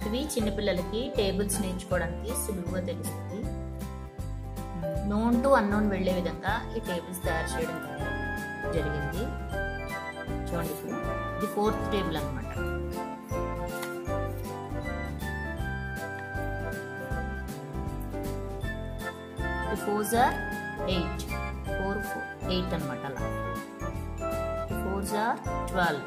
ఇలాంటివి చిన్నపిల్లలకి టేబుల్స్ నేర్చుకోవడానికి సులువుగా తెలుస్తుంది నోన్ టు అన్నోన్ వెళ్లే విధంగా ఈ టేబుల్స్ తయారు చేయడం జరిగింది చూడండి ఇప్పుడు ఇది ఫోర్త్ టేబుల్ అనమాట fours are eight four four eight అనమాట అలా ఫోర్స్ ఆర్ ట్వెల్వ్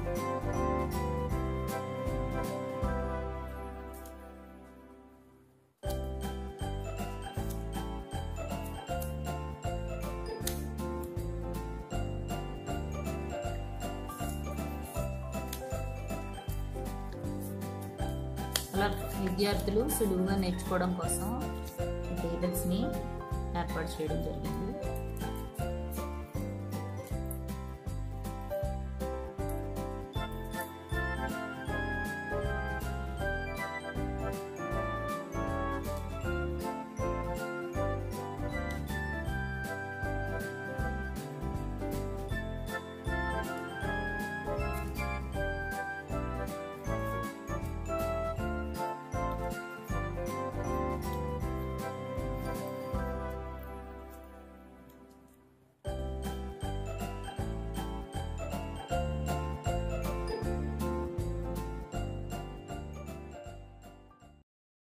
అలా విద్యార్థులు సులువుగా నేర్చుకోవడం కోసం ఈ టేబుల్స్ని ఏర్పాటు చేయడం జరిగింది